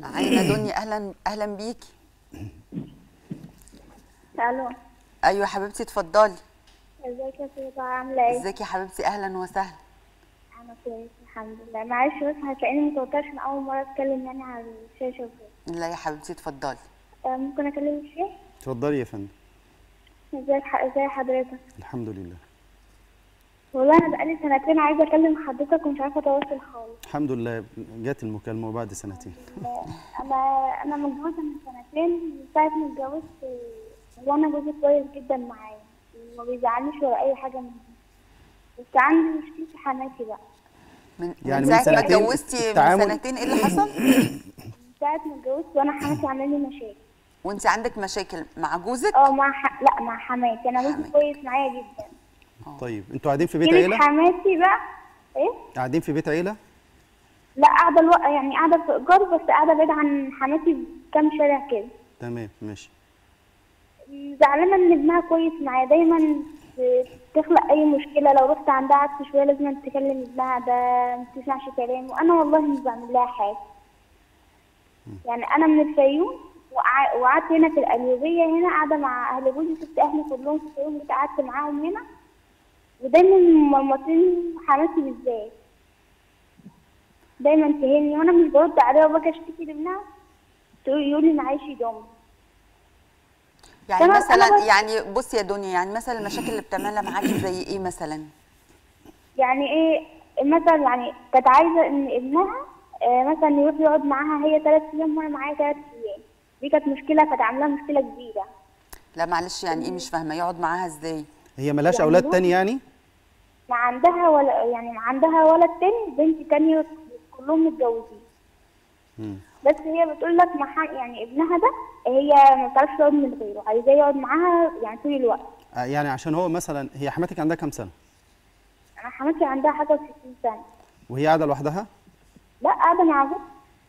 معانا دنيا اهلا اهلا بيكي الو ايوه يا حبيبتي اتفضلي ازيك يا سيدة عاملة ايه؟ ازيك يا حبيبتي اهلا وسهلا انا كويسة الحمد لله معلش بس هتلاقيني متوترة عشان اول مرة اتكلم يعني على الشاشة وكده لا يا حبيبتي اتفضلي آه، ممكن اكلم الشيخ؟ اتفضلي يا فندم ازيك ح- ازي حضرتك؟ الحمد لله والله انا بقالي سنتين عايزة اكلم حضرتك ومش عارفة اتواصل خالص الحمد لله جات المكالمه وبعد سنتين آه، انا انا متجوزة من سنتين من ساعة ما اتجوزت آه، وانا جوزي كويس جدا معايا وما بيزعلنيش ولا اي حاجة مني بس عندي مشكلة في حماتي بقى من يعني من من ساعه ما سنتين اتجوزتي من التعامل- سنتين ايه اللي حصل من ساعة ما اتجوزت وانا حماتي عاملة لي مشاكل وانت عندك مشاكل مع جوزك اه مع ح... لا مع حماتي انا جوزي حماتي. كويس معايا جدا طيب انتوا قاعدين في بيت كلمة عيله حماتي بقى ايه قاعدين في بيت عيله لا قاعده الو... يعني قاعده في ايجار بس قاعده بعيد عن حماتي بكام شارع كده تمام ماشي زعلانه ان ابنها كويس معايا دايما تخلق اي مشكله لو رحت عندها عكس شويه لازم تكلم ابنها ده ما تسمعش كلامه وانا والله مش بعمل لها حاجه يعني انا من الفيوم وقع- وقعدت هنا في القليوبيه هنا قاعده مع اهل جوزي سبت اهلي كلهم في الفيوم جيت قعدت معاهم هنا ودايما مرمطين حماتي بالذات دايما تهني وانا مش برد عليها وباجي اشتكي لابنها تقول يقول لي معيش دم يعني تمام، مثلا أنا بس- يعني بصي يا دنيا يعني مثلا المشاكل اللي بتعملها معاكي زي ايه مثلا يعني ايه مثلا يعني كانت عايزه ان ابنها آه، مثلا يروح يقعد معاها هي ثلاث ايام وانا معايا ثلاث ايام دي كانت مشكله كانت عاملاها مشكله كبيره لا معلش يعني ايه مش فاهمه يقعد معاها ازاي هي ملهاش يعني اولاد دول- تاني يعني ما عندها ولا يعني ما عندها ولد تاني بنت تانية كلهم متجوزين مم. بس هي بتقول لك مع يعني ابنها ده هي ما بتعرفش تقعد من غيره عايزاه يقعد معاها يعني طول الوقت آه، يعني عشان هو مثلا هي حماتك عندها كام سنه انا حماتي عندها حاجه و60 سنه وهي قاعده لوحدها لا قاعده مع جوزها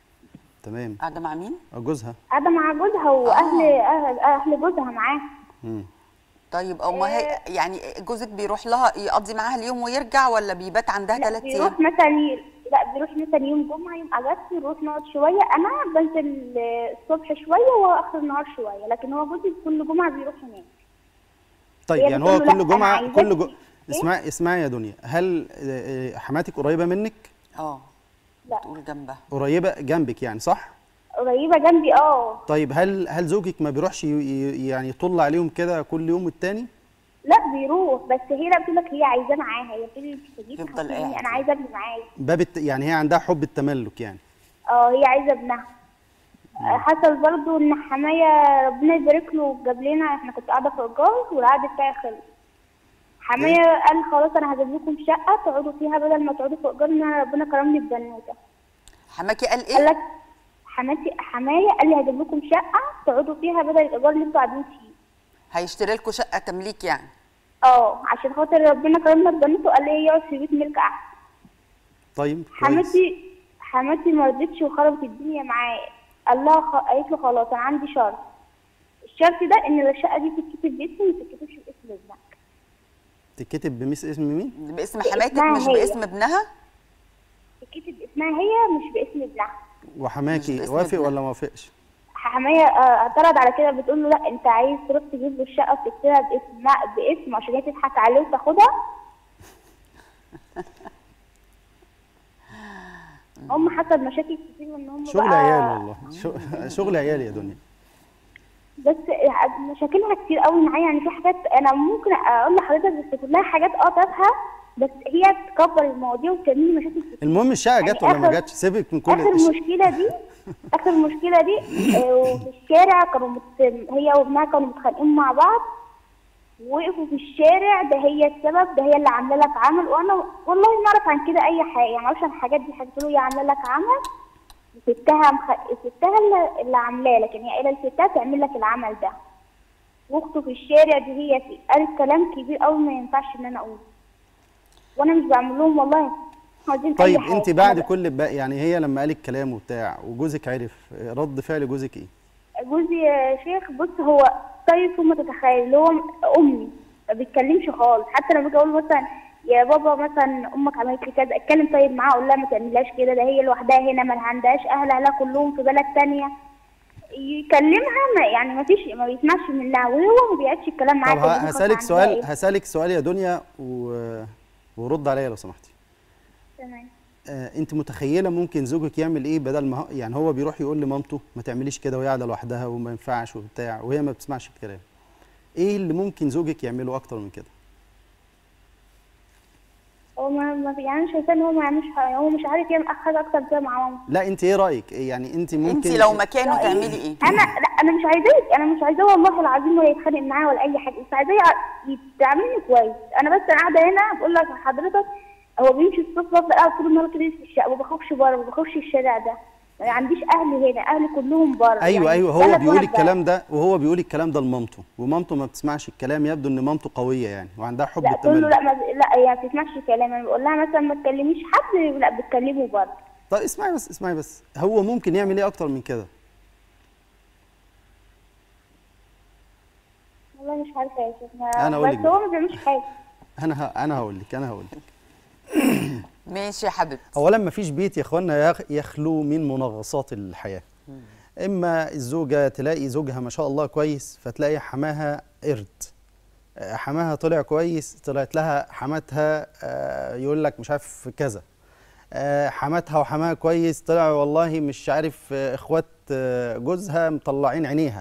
تمام قاعده مع مين آه، جوزها قاعده مع جوزها واهل اهل, أهل جوزها معاها مم. طيب او ما هي يعني جوزك بيروح لها يقضي معاها اليوم ويرجع ولا بيبات عندها لا ثلاث بيروح ايام مثلا ي... لا بيروح مثلا يوم جمعة يوم أجازتي نروح نقعد شوية أنا بنزل آه، الصبح شوية وآخر النهار شوية لكن هو جوزي كل جمعة بيروح هناك طيب هي يعني هو بتقول له لا، كل أنا جمعه عايزاك كل جو... إيه؟ اسمعي اسمعي يا دنيا هل آه، آه، حماتك قريبه منك اه لا تقول جنبها قريبه جنبك يعني صح قريبة جنبي اه طيب هل هل زوجك ما بيروحش ي- ي- يعني يطل عليهم كده كل يوم والتاني لا بيروح بس هي لا بتقول لك هي عايزاه معاها هي بتقول لي مش هجيب يفضل هتجيبني، قاعد. أنا عايزة ابني معايا باب الت... يعني هي عندها حب التملك يعني اه هي عايزة ابنها آه، حصل برضو ان حماية ربنا يبارك له جاب لنا احنا كنت قاعدة في ايجار والعقد بتاعي خلص حماية قال خلاص انا هجيب لكم شقة تقعدوا فيها بدل ما تقعدوا في ايجار ان أنا ربنا كرمني ببنوتة حماكي قال قال ايه لك حماتي حماية قال لي هجيب لكم شقة تقعدوا فيها بدل الايجار اللي انتوا قاعدين فيه هيشتري لكم شقه تمليك يعني اه عشان خاطر ربنا كرمنا ببنوته قال لي يقعد في بيت ملك احسن طيب كويس. حماتي حماتي ما رضتش وخربت الدنيا معاه قال لها خ... قالت له خلاص انا عندي شرط الشرط ده ان الشقه دي تتكتب باسمي ما تتكتبش باسم ابنك تتكتب بمس اسم مين باسم حماتك باسمها مش هي. باسم ابنها تتكتب باسمها هي مش باسم ابنها مش وحماكي باسم وافق ابنها. ولا ما وافقش حماية آه، اعترض على كده بتقول له لا انت عايز تروح تجيب له الشقه وتكتبها باسم لا باسم عشان هي تضحك عليه وتاخدها هم حصل مشاكل كتير ان هم شغل بقى- عيال والله شغل- شغل عيال يا دنيا بس مشاكلها كتير قوي معايا يعني في حاجات انا ممكن اقول لحضرتك بس كلها حاجات اه تافهه بس هي تكبر المواضيع وتعمل لي مشاكل كتير المهم الشقه جت يعني ولا ما آخر- جاتش سيبك من كل اخر مشكله دي اخر مشكله دي آه، وفي الشارع كانوا مت... هي وابنها كانوا متخانقين مع بعض وقفوا في الشارع ده هي السبب ده هي اللي عامله لك عمل وانا والله ما اعرف عن كده اي حاجه يعني ما اعرفش عن الحاجات دي حاجه له هي عامله لك عمل ستها مخ... ستها اللي, اللي عاملاه لكن هي قايله لستها تعمل لك العمل ده واخته في الشارع دي هي في- قالت كلام كبير قوي ما ينفعش ان انا اقوله وانا مش بعمل لهم والله عايزين أي طيب حاجة. انت بعد أنا ب- كل بقى يعني هي لما قالت كلام وبتاع وجوزك عرف رد فعل جوزك ايه جوزي يا شيخ بص هو طيب ثم تتخيل اللي هو امي ما بيتكلمش خالص حتى لما باجي اقول له مثلا يا بابا مثلا امك عملت لي كذا اتكلم طيب معاها اقول لها ما تعملهاش كده ده هي لوحدها هنا ما عندهاش اهل اهلها كلهم في بلد تانية يكلمها ما يعني ما فيش ما بيسمعش منها وهو ما بيعدش الكلام معاها طب طب ه- أمك هسالك عندها سؤال إيه؟ هسالك سؤال يا دنيا و... ورد عليا لو سمحتي تمام آه، انت متخيله ممكن زوجك يعمل ايه بدل ما هو يعني هو بيروح يقول لمامته ما تعمليش كده وهي قاعده لوحدها وما ينفعش وبتاع وهي ما بتسمعش الكلام ايه اللي ممكن زوجك يعمله اكتر من كده هو ما ما في- يعني أنا شايفاه ان هو ما يعملش حاجه هو مش عارف يعمل حاجه اكتر كده مع ماما لا انت ايه رايك إيه يعني انت ممكن انت لو مكانه لا، تعملي ايه انا لا انا مش عايزاه انا مش عايزاه والله العظيم ولا يتخانق معايا ولا اي حاجه بس عايزاه يع- يعاملني كويس انا بس انا قاعده هنا بقول لك حضرتك هو بيمشي الصبح بفضل قاعد طول النهار كده في الشقه ما بخرجش بره ما بخرجش الشارع ده ما عنديش اهل هنا اهلي كلهم بره ايوه يعني ايوه هو بلد بيقول واحدة. الكلام ده وهو بيقول الكلام ده لمامته ومامته ما بتسمعش الكلام يبدو ان مامته قويه يعني وعندها حب لا تقول له التملك لا ما لا هي ما بتسمعش كلام انا بقول لها مثلا ما تكلميش حد لا بتكلمه بره طب اسمعي بس اسمعي بس هو ممكن يعمل ايه اكتر من كده والله مش عارفه يا شيخ ما- أنا أقول لك بس بقى. هو ما بيعملش حاجه انا ه... انا هقول لك انا هقول لك ماشي يا حبيبتي اولا ما فيش بيت يا اخوانا يخ- يخلو من منغصات الحياه اما الزوجه تلاقي زوجها ما شاء الله كويس فتلاقي حماها قرد آه، حماها طلع كويس طلعت لها حماتها آه، يقول لك مش عارف كذا آه، حماتها وحماها كويس طلع والله مش عارف آه، اخوات آه، جوزها مطلعين عينيها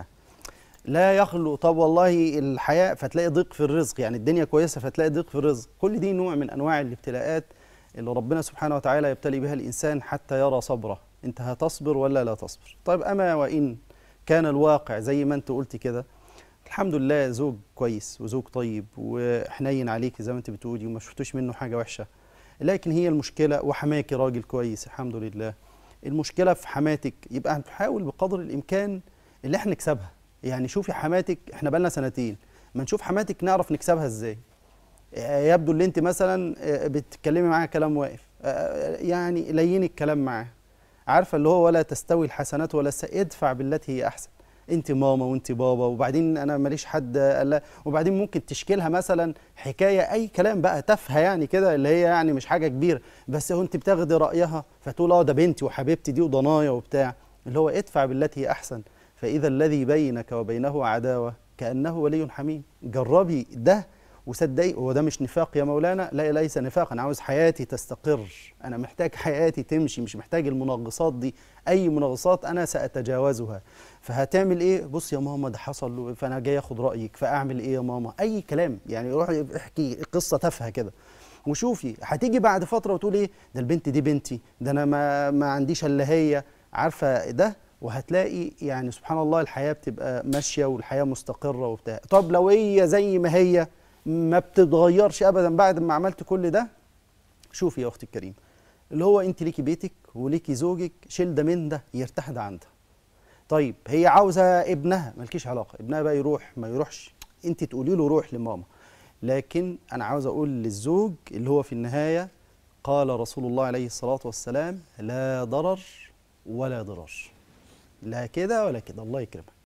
لا يخلو طب والله الحياة فتلاقي ضيق في الرزق يعني الدنيا كويسة فتلاقي ضيق في الرزق كل دي نوع من أنواع الابتلاءات اللي ربنا سبحانه وتعالى يبتلي بها الإنسان حتى يرى صبره أنت هتصبر ولا لا تصبر طيب أما وإن كان الواقع زي ما أنت قلت كده الحمد لله زوج كويس وزوج طيب وحنين عليك زي ما أنت بتقولي وما شفتوش منه حاجة وحشة لكن هي المشكلة وحماكي راجل كويس الحمد لله المشكلة في حماتك يبقى هنحاول بقدر الإمكان اللي احنا نكسبها يعني شوفي حماتك احنا بقالنا سنتين ما نشوف حماتك نعرف نكسبها ازاي آه، يبدو اللي انت مثلا آه، بتتكلمي معاها كلام واقف آه، يعني ليني الكلام معاها عارفه اللي هو ولا تستوي الحسنات ولا السيئات ادفع بالتي هي احسن انت ماما وانت بابا وبعدين انا ماليش حد قال لا وبعدين ممكن تشكي لها مثلا حكايه اي كلام بقى تافهه يعني كده اللي هي يعني مش حاجه كبيره بس هو انت بتاخدي رايها فتقول اه ده بنتي وحبيبتي دي وضنايا وبتاع اللي هو ادفع بالتي هي احسن فاذا الذي بينك وبينه عداوه كانه ولي حميم جربي ده وصدقي هو ده مش نفاق يا مولانا لا ليس نفاق انا عاوز حياتي تستقر انا محتاج حياتي تمشي مش محتاج المنغصات دي اي منغصات انا ساتجاوزها فهتعمل ايه بص يا ماما ده حصل له فانا جاي اخد رايك فاعمل ايه يا ماما اي كلام يعني روحي احكي قصه تافهه كده وشوفي هتيجي بعد فتره وتقول ايه ده البنت دي بنتي ده انا ما ما عنديش الا هي عارفه ده وهتلاقي يعني سبحان الله الحياه بتبقى ماشيه والحياه مستقره وبتاع طب لو هي زي ما هي ما بتتغيرش ابدا بعد ما عملت كل ده شوفي يا اختي الكريمه اللي هو انت ليكي بيتك وليكي زوجك شيل ده من ده يرتاح ده عندها طيب هي عاوزه ابنها مالكيش علاقه ابنها بقى يروح ما يروحش انت تقولي له روح لماما لكن انا عاوز اقول للزوج اللي هو في النهايه قال رسول الله عليه الصلاه والسلام لا ضرر ولا ضرر لا كده ولا كده الله يكرمك